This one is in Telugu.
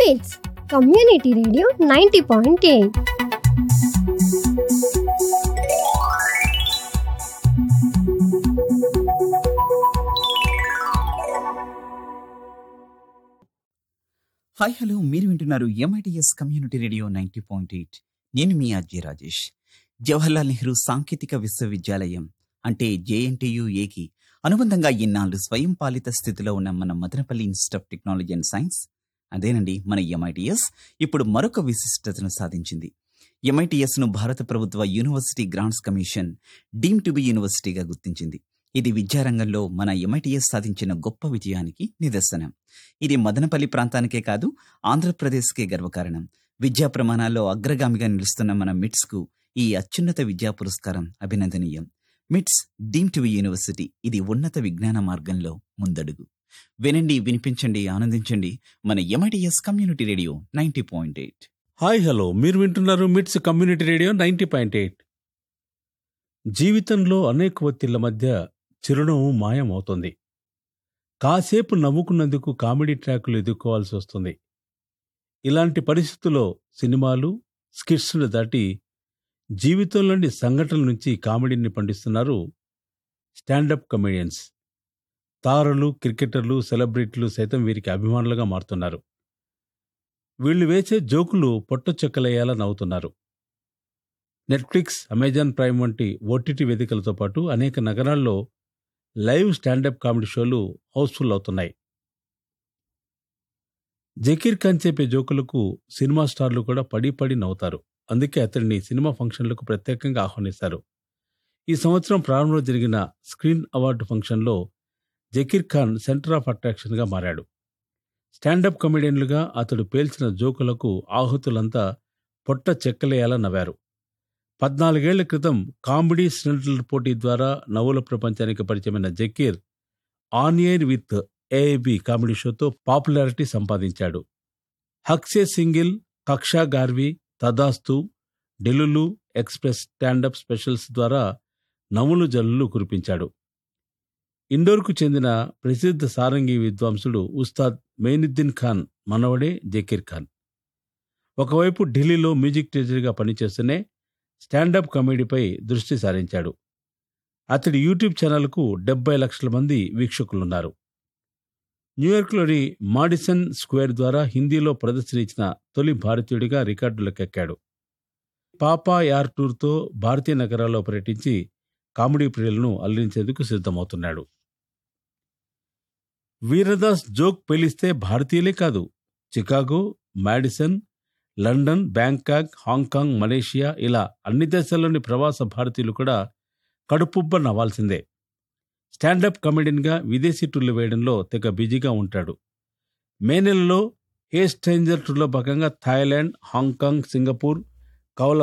MITS community radio ninety point eight hi hello మీరు వింటున్నారు MITS community radio ninety point eight నేను మీ అజయ్ రాజేష్ జవహర్లాల్ నెహ్రూ సాంకేతిక విశ్వవిద్యాలయం అంటే జేఎన్టీయు ఏకి అనుబంధంగా ఇన్నాళ్ళు స్వయం పాలిత స్థితిలో ఉన్న మన Madanapalle institute of technology and science అదేనండి మన ఎంఐటిఎస్ ఇప్పుడు మరొక విశిష్టతను సాధించింది ఎంఐటిఎస్ ను భారత ప్రభుత్వ university grants commission deem to be యూనివర్సిటీగా గుర్తించింది ఇది విద్యారంగంలో మన ఎంఐటిఎస్ సాధించిన గొప్ప విజయానికి నిదర్శనం ఇది మదనపల్లి ప్రాంతానికే కాదు ఆంధ్రప్రదేశ్కే గర్వకారణం విద్యా ప్రమాణాల్లో అగ్రగామిగా నిలుస్తున్న మన మిట్స్ కు ఈ అత్యున్నత విద్యా పురస్కారం అభినందనీయం మిట్స్ డీమ్ టు యూనివర్సిటీ ఇది ఉన్నత విజ్ఞాన మార్గంలో ముందడుగు వినండి వినిపించండి ఆనందించండి మన MITS community radio ninety point eight hi hello మీరు వింటున్నారు MITS community radio ninety point eight జీవితంలో అనేక ఒత్తిళ్ల మధ్య చిరునవ్వు మాయం అవుతుంది కాసేపు నవ్వుకున్నందుకు కామెడీ ట్రాకులు ఎదుర్కోవాల్సి వస్తుంది ఇలాంటి పరిస్థితుల్లో సినిమాలు స్కిట్స్ను దాటి జీవితంలోని సంఘటనల నుంచి కామెడీని పండిస్తున్నారు స్టాండప్ కమెడియన్స్ తారలు క్రికెటర్లు సెలబ్రిటీలు సైతం వీరికి అభిమానులుగా మారుతున్నారు వీళ్ళు వేసే జోకులు పొట్ట చెక్కలయ్యేలా నవ్వుతున్నారు నెట్ఫ్లిక్స్ అమెజాన్ ప్రైమ్ వంటి ఓటీటీ వేదికలతో పాటు అనేక నగరాల్లో లైవ్ స్టాండప్ కామెడీ షోలు హౌస్ఫుల్ అవుతున్నాయి జకీర్ ఖాన్ చెప్పే జోకులకు సినిమా స్టార్లు కూడా పడి పడి నవ్వుతారు అందుకే అతడిని సినిమా ఫంక్షన్లకు ప్రత్యేకంగా ఆహ్వానిస్తారు ఈ సంవత్సరం ప్రారంభంలో జరిగిన స్క్రీన్ అవార్డు ఫంక్షన్లో జకీర్ ఖాన్ సెంటర్ ఆఫ్ అట్రాక్షన్గా మారాడు స్టాండప్ కమెడియన్లుగా అతడు పేల్చిన జోకులకు ఆహుతులంతా పొట్ట చెక్కలేయాలా నవ్వారు పద్నాలుగేళ్ల క్రితం కామెడీ స్టంట్ల పోటీ ద్వారా నవ్వుల ప్రపంచానికి పరిచయమైన Zakir on air with AB comedy షోతో పాపులారిటీ సంపాదించాడు హక్సే సింగిల్ కక్షా గార్వి తదాస్తు డెలులు ఎక్స్ప్రెస్ స్టాండప్ స్పెషల్స్ ద్వారా నవ్వులు జల్లులు కురిపించాడు ఇండోర్కు చెందిన ప్రసిద్ధ సారంగి విద్వాంసుడు ఉస్తాద్ మెయినుద్దీన్ ఖాన్ మనవడే జకీర్ ఖాన్ ఒకవైపు ఢిల్లీలో మ్యూజిక్ టీచర్గా పనిచేస్తూనే స్టాండప్ కామెడీపై దృష్టి సారించాడు అతడి యూట్యూబ్ ఛానల్కు డెబ్బై లక్షల మంది వీక్షకులున్నారు న్యూయార్క్లోని మాడిసన్ స్క్వేర్ ద్వారా హిందీలో ప్రదర్శన ఇచ్చిన తొలి భారతీయుడిగా రికార్డులకెక్కాడు పాపా యార్ టూర్తో భారతీయ నగరాల్లో పర్యటించి కామెడీ ప్రియులను అల్లించేందుకు సిద్ధమవుతున్నాడు వీరదాస్ జోక్ పేలిస్తే భారతీయులే కాదు Chicago Madison London Bangkok Hong Kong Malaysia ఇలా అన్ని దేశాల్లోని ప్రవాస భారతీయులు కూడా కడుపుబ్బ నవ్వాల్సిందే స్టాండప్ కమెడియన్గా విదేశీ టూర్లు వేయడంలో తెగ బిజీగా ఉంటాడు మే నెలలో ఏ స్ట్రేంజర్ టూర్లో భాగంగా థాయిలాండ్ హాంకాంగ్ సింగపూర్ కౌల